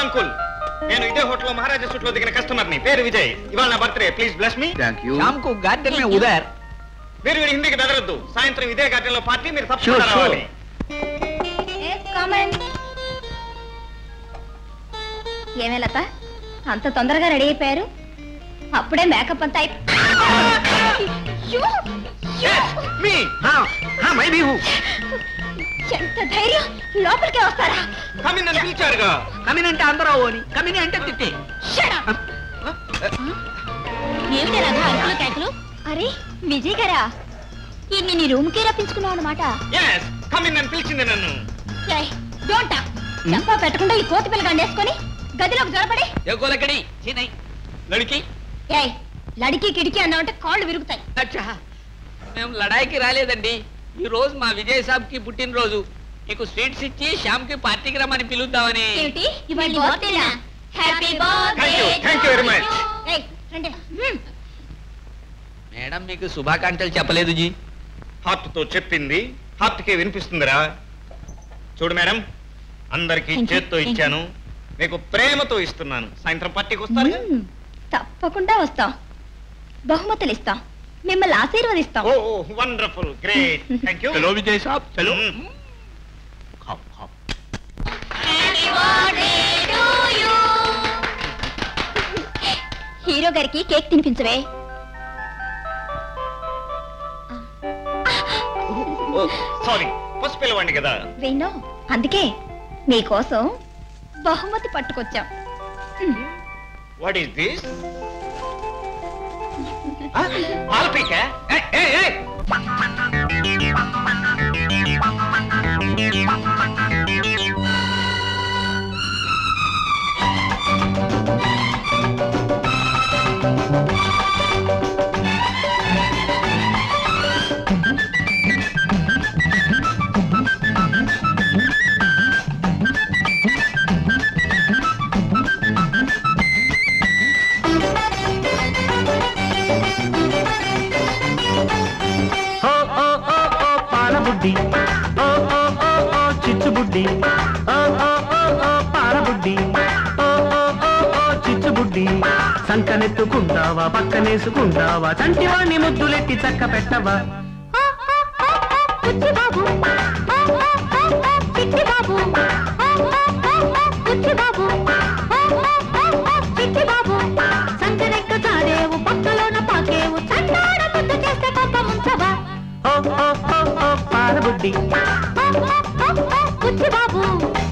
Uncle నేను ఇదే hotel మహారాజా suit లో దిగిన కస్టమర్ ని పేరు విజయ్ ఇవాళ నా birthday please bless me thank you शाम को गार्डन में उधर మీరు వీడి హిందీకి బెదరద్దు సాయంత్రం ఇదే గార్డెన్ లో పార్టీ మీరు Sure, తప్పకుండా sure. రావాలి ఏమే లత అంత తొందరగా రెడీ అయిపోయారు అప్పుడే మేకప్ అంతా అయిపో- అయ్యో! అయ్యో! మీ हाँ हाँ मैं भी हूँ ఎంత ధైర్యం లోపలికే వస్తారా కమిన్ అని పిలిచారుగా కమిన్ అంటే అందరూ అని కమిన్ అంటే తిట్టే Shut up! ఏమిటి రాధా అరుపులు కేకలు అరే విజయ్ గారా ఈ నీ రూమ్ కి రప్పించుకున్నావు అనమాట ఎస్ కమిన్ అని పిలిచింది నన్ను డోంట్ చంపా పెట్టకుండా ఈ కోతి పిల్ల గండేసుకొని గదిలోకి జొరపడి देखो लकड़ी जी नहीं लड़की ఏయ్ లడికి కిడికి అన్నావంటే కాళ్ళు విరుగుతాయి అచ్చా మేము లడాయికి రాలేదండి ఈ రోజు మా విజయ్ సాబ్ కి పుట్టినరోజు మీకు స్వీట్స్ ఇచ్చి శ్యామ్ కి పార్టీకి రమ్మని పిలుద్దామని ఏమిటి ఇవాళ బర్త్డేనా happy Thank you, thank you very much. ఏయ్ రండి హ్మ్. మేడం మీకు శుభాకాంక్షలు చెప్పలేదు జీ హార్ట్ తో చెప్పింది హార్ట్ కే వినిపిస్తుందిరా చూడు మేడం అందరికి Thank you, చేత్తో thank you. ఇచ్చాను మీకు ప్రేమతో ఇస్తున్నాను సాయంత్రం పార్టీకి వస్తారు మ్మ్. తప్పకుండా వస్తాం బహుమతులు ఇస్తాం మిమ్మల్ని ఆశీర్వదిస్తాం oh wonderful great thank you చలో విజయ్ సాబ్ చలో మ్మ్. खाओ खाओ హీరో గారికి కేక్ తినిపించవే సారీ ఫస్ట్ పిలవండి కదా వేణు అందుకే మీకోసం బహుమతి పట్టుకొచ్చాం వాట్ ఈస్ దిస్ పాలపీక ఓ ఓ ఓ ఓ పాలబుడ్డి ఓ ఓ ఓ ఓ చిచ్చుబుడ్డి ఓ ఓ ఓ ఓ పాలబుడ్డి ఓ ఓ ఓ ఓ చిచ్చుబుడ్డి సంకనెత్తుకుంటావా పక్కనేసుకుంటావా చంటివాణ్ణి ముద్దులెట్టి చక్క పెట్టవా ఓ ఓ ఓ ఓ పాలబుడ్డి బాబు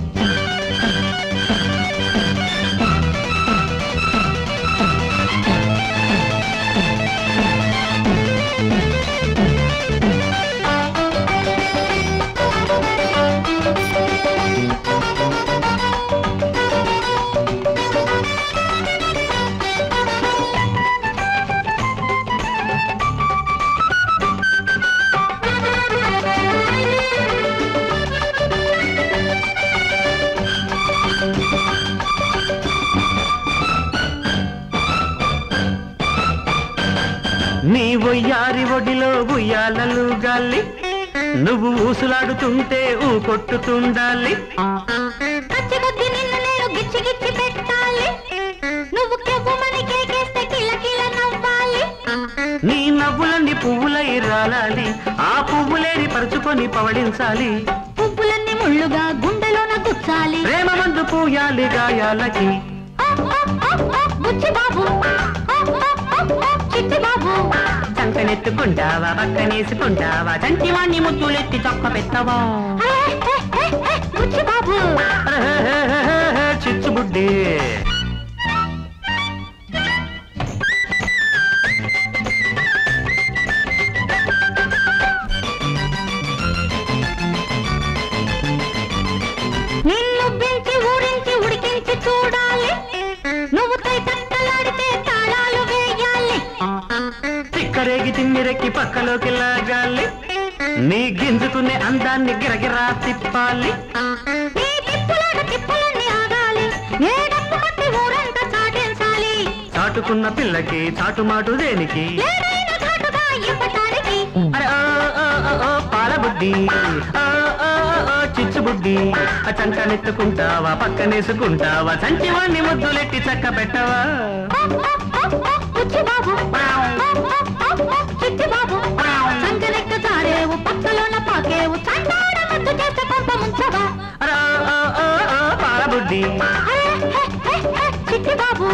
నీ ఒయ్యారి ఒడిలో ఉయ్యాలలు గాలి నువ్వు ఊసులాడుతుంటే ఊ కొట్టుతుండాలి కచ్చికొద్ది నిన్ను నేను గిచ్చి గిచ్చి పెట్టాలి నువ్వు కెవ్వుమని కేకేస్తే కిల కిల నవ్వాలి నీ నవ్వులన్నీ పువ్వులై రాలాలి ఆ పువ్వులేని పరుచుకొని పవడించాలి పువ్వులన్నీ ముళ్ళుగా గుండెలోన గుచ్చాలి ప్రేమ మందు పూయాలి గాయాలకి బుచ్చి బాబు చిట్టి బాబు చంకనెత్తుకుంటావా పక్కనేసుకుంటావా చంటివాణ్ణి ముద్దులెత్తి చొక్క పెట్టవా బుచ్చి బాబు చిచ్చుబుడ్డి నిన్ను పెంచి ఊరించి ఉడికించి చూడాలి నువ్వు తై తట్టలాడితే తాళాలు వేయాలి తిక్కరేగి తిమ్మిరెక్కి పక్కలోకి లాగాలి నీ గింజుకునే అందాన్ని గిరగిరా తిప్పాలి నీ తిప్పులాట తిప్పులన్నీ ఆగాలి ఏ డప్పు కొట్టి ఊరంతా చాటించాలి చాటుకున్న పిల్లకి చాటుమాటు దేనికి ఏదైనా ఘాటుగా ఇవ్వటానికి అరే ఓ, ఓ, ఓ, ఓ, పాలబుడ్డి ఓ, ఓ, ఓ, ఓ, చిచ్చు చిచ్చుబుడ్డి ఆ చంకనెత్తుకుంటావా పక్కనేసుకుంటావా చంటివాణ్ణి ముద్దులెట్టి చక్క పెట్టవా బుచ్చి బాబు చిట్టి బాబు సంకరెక్క తారేవు పక్కలోన పాకేవు చండాడ ముద్దు చేస్తే పంప ముంచవా రా, ఓ, ఓ, ఓ, పాలబుడ్డి హే, హే, హే, హే, చిట్టి బాబు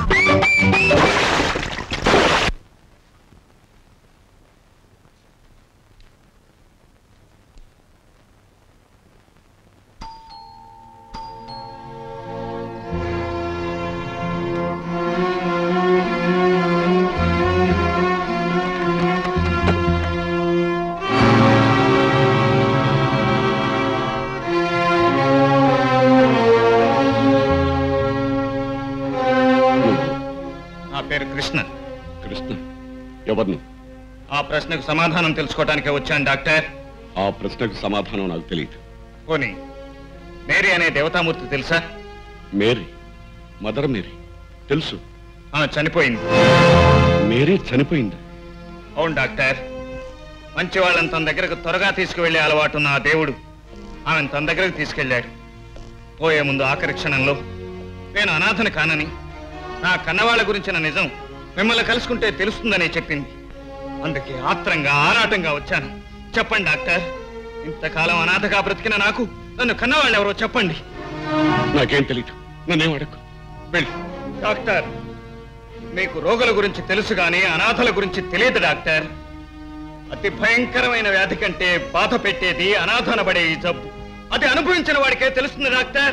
నా పేరు కృష్ణ కృష్ణ ఎవరిని ఆ ప్రశ్నకు సమాధానం తెలుసుకోవటానికే వచ్చాను డాక్టర్ ఆ ప్రశ్నకు సమాధానం నాకు తెలియదు పోనీ మేరీ అనే దేవతామూర్తి తెలుసా మేరీ మదర్ మేరీ తెలుసు ఆమె చనిపోయింది మేరీ చనిపోయింది అవును డాక్టర్ మంచి వాళ్ళని తన దగ్గరకు త్వరగా తీసుకువెళ్లే అలవాటు ఉన్న ఆ దేవుడు ఆమెను తన దగ్గరకు తీసుకెళ్ళాడు పోయే ముందు ఆఖరి క్షణంలో నేను అనాథని కానని నా కన్నవాళ్ల గురించిన నిజం మిమ్మల్ని కలుసుకుంటే తెలుస్తుందని చెప్పింది అందుకే ఆత్రంగా ఆరాటంగా వచ్చాను చెప్పండి డాక్టర్ ఇంతకాలం అనాథగా బ్రతికిన నాకు నన్ను కన్నవాళ్ళు ఎవరో చెప్పండి నాకేం తెలియదు నన్నేం అడగకు వెళ్ళి డాక్టర్ మీకు రోగుల గురించి తెలుసు గాని అనాథల గురించి తెలియదు డాక్టర్ అతి భయంకరమైన వ్యాధి కంటే బాధ పెట్టేది అనాథనబడే ఈ జబ్బు అది అనుభవించిన వాడికే తెలుస్తుంది డాక్టర్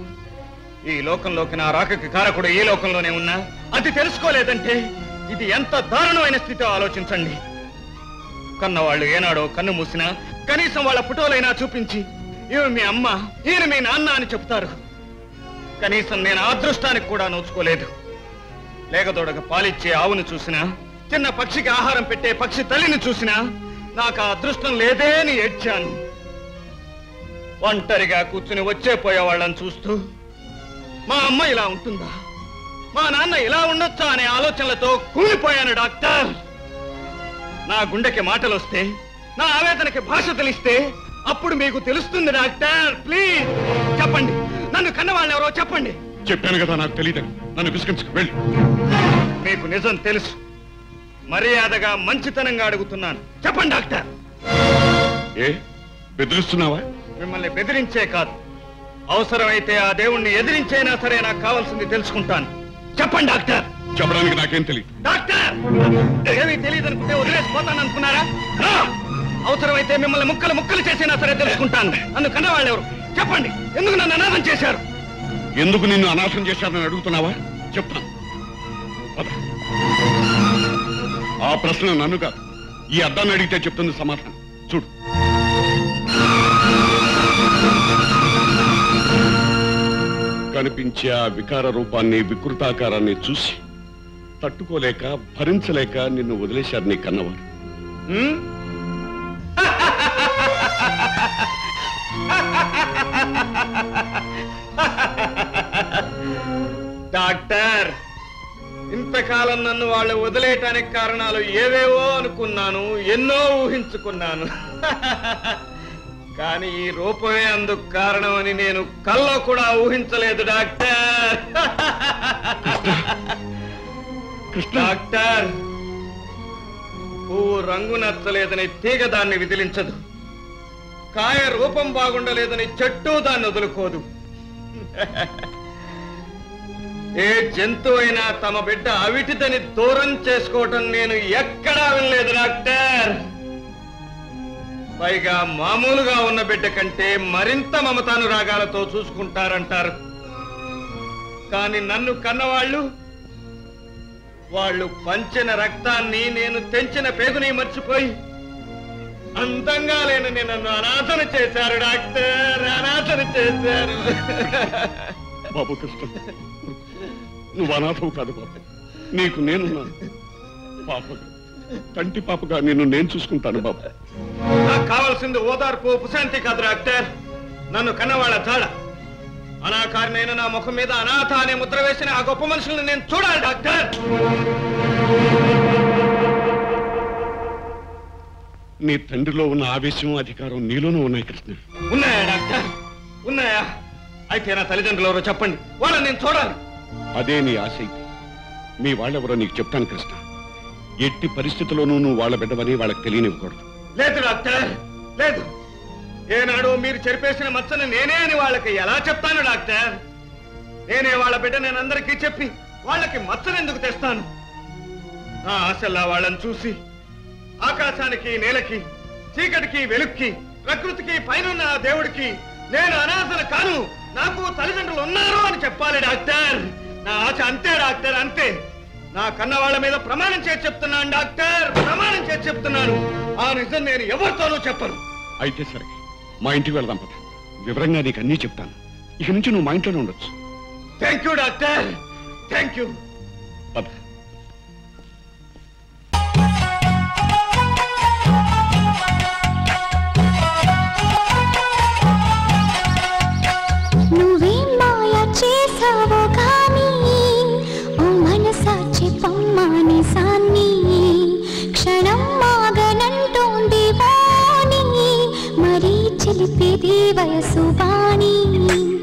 ఈ లోకంలోకి నా రాకకి కారకుడు ఈ లోకంలోనే ఉన్నా అది తెలుసుకోలేదంటే ఇది ఎంత దారుణమైన స్థితిలో ఆలోచించండి కన్నవాళ్ళు ఏనాడో కన్ను మూసినా కనీసం వాళ్ళ ఫోటోలైనా చూపించి ఈమె మీ అమ్మ ఈయన మీ నాన్న అని చెప్తారు కనీసం నేను ఆ అదృష్టానికి కూడా నోచుకోలేదు లేకదోడక పాలిచ్చే ఆవును చూసినా చిన్న పక్షికి ఆహారం పెట్టే పక్షి తల్లిని చూసినా నాకు ఆ అదృష్టం లేదే అని ఏడ్చాను ఒంటరిగా కూర్చుని వచ్చే పోయే వాళ్ళని చూస్తూ మా అమ్మ ఇలా ఉంటుందా మా నాన్న ఇలా ఉండొచ్చా అనే ఆలోచనలతో కూలిపోయాను డాక్టర్ నా గుండెకి మాటలు వస్తే నా ఆవేదనకి భాష తెలిస్తే అప్పుడు మీకు తెలుస్తుంది డాక్టర్ ప్లీజ్ చెప్పండి నన్ను కన్నవాళ్ళు ఎవరో చెప్పండి చెప్పాను కదా నాకు తెలియదని నన్ను విసిగించుకు వెళ్ళి మీకు నిజం తెలుసు మర్యాదగా మంచితనంగా అడుగుతున్నాను చెప్పండి డాక్టర్ ఏ బెదిరిస్తున్నావా మిమ్మల్ని బెదిరించే కాదు అవసరమైతే ఆ దేవుణ్ణి ఎదిరించైనా సరే నాకు కావాల్సింది తెలుసుకుంటాను చెప్పండి డాక్టర్ చెప్పడానికి నాకేం తెలియదు డాక్టర్ ఏమీ తెలియదు అనుకుంటే వదిలేసిపోతాను అనుకున్నారా ఆ! అవసరమైతే మిమ్మల్ని ముక్కలు ముక్కలు చేసినా సరే తెలుసుకుంటాను నన్ను కన్నవాళ్ళు ఎవరు చెప్పండి ఎందుకు నన్ను అనాథం చేశారు ఎందుకు నిన్ను అనాథం చేశారని అడుగుతున్నావా చెప్తాను పద. ఆ ప్రశ్న నన్ను కాదు ఈ అద్దాన్ని అడిగితే చెప్తుంది సమాధానం చూడు కనిపించే ఆ వికార రూపాన్ని వికృతాకారాన్ని చూసి తట్టుకోలేక భరించలేక నిన్ను వదిలేశారు నీ కన్నవారు హ్మ్? డాక్టర్ ఇంతకాలం నన్ను వాళ్ళు వదిలేయటానికి కారణాలు ఏవేవో అనుకున్నాను ఎన్నో ఊహించుకున్నాను కానీ ఈ రూపమే అందుకు కారణమని నేను కల్లో కూడా ఊహించలేదు డాక్టర్ డాక్టర్ పువ్వు రంగు నచ్చలేదని తీగ దాన్ని విదిలించదు కాయ రూపం బాగుండలేదని చెట్టు దాన్ని వదులుకోదు ఏ జంతువు అయినా తమ బిడ్డ అవిటిదని దూరం చేసుకోవటం నేను ఎక్కడా వినలేదు డాక్టర్ పైగా మామూలుగా ఉన్న బిడ్డ కంటే మరింత మమతానురాగాలతో చూసుకుంటారంటారు కానీ నన్ను కన్నవాళ్ళు వాళ్ళు పంచిన రక్తాన్ని నేను తెంచిన పేగుని మర్చిపోయి అందంగా లేనని నన్ను అనాథన చేశారు డాక్టర్ అనాథన చేశారు బాబు కృష్ణ నువ్వు అనాథవు కాదు బాబు నీకు నేనున్నాను పాపగా కంటి పాపగా నిన్ను నేను చూసుకుంటాను బాబు నాకు కావాల్సింది ఓదార్పు ఉపశాంతి కాదు డాక్టర్ నన్ను కన్నవాళ్ళ తాళ అనాకారినైన నా ముఖం మీద అనాథ అనే ముద్ర వేసిన ఆ గొప్ప మనుషులను నేను చూడాలి డాక్టర్ నీ తండ్రిలో ఉన్న ఆవేశం అధికారం నీలోనూ ఉన్నాయి కృష్ణ ఉన్నాయా డాక్టర్ ఉన్నాయా అయితే నా తల్లిదండ్రులు ఎవరో చెప్పండి వాళ్ళని నేను చూడాలి అదే నీ ఆశ అయితే మీ వాళ్ళెవరో నీకు చెప్తాను కృష్ణ ఎట్టి పరిస్థితుల్లోనూ నువ్వు వాళ్ళ బిడ్డవని వాళ్ళకి తెలియనివ్వకూడదు లేదు డాక్టర్ లేదు ఏనాడు మీరు చెరిపేసిన మచ్చను నేనే అని వాళ్ళకి ఎలా చెప్తాను డాక్టర్ నేనే వాళ్ళ బిడ్డ నేను అందరికీ చెప్పి వాళ్ళకి మచ్చను ఎందుకు తెస్తాను నా ఆశల్లా వాళ్ళని చూసి ఆకాశానికి నేలకి చీకటికి వెలుక్కి ప్రకృతికి పైనున్న ఆ దేవుడికి నేను అనాథను కాను నాకు తల్లిదండ్రులు ఉన్నారు అని చెప్పాలి డాక్టర్ నా ఆశ అంతే డాక్టర్ అంతే నా కన్న వాళ్ళ మీద ప్రమాణం చేసి చెప్తున్నాను డాక్టర్ ప్రమాణం చేసి చెప్తున్నాను ఆ నిజం నేను ఎవరితోనూ చెప్పను అయితే సరే మా ఇంటికి వెళ్దాం పద వివరంగా నీకు అన్నీ చెప్తాను ఇక నుంచి నువ్వు మా ఇంట్లోనే ఉండొచ్చు thank you doctor thank you పద నువ్వేం మాయ చేసావో కానీ ఓ మనసా చెప్పమ్మాని సాన్ని క్షణం మాగనంటోంది వాణి మరీ చిలిపిది వయసు వాణి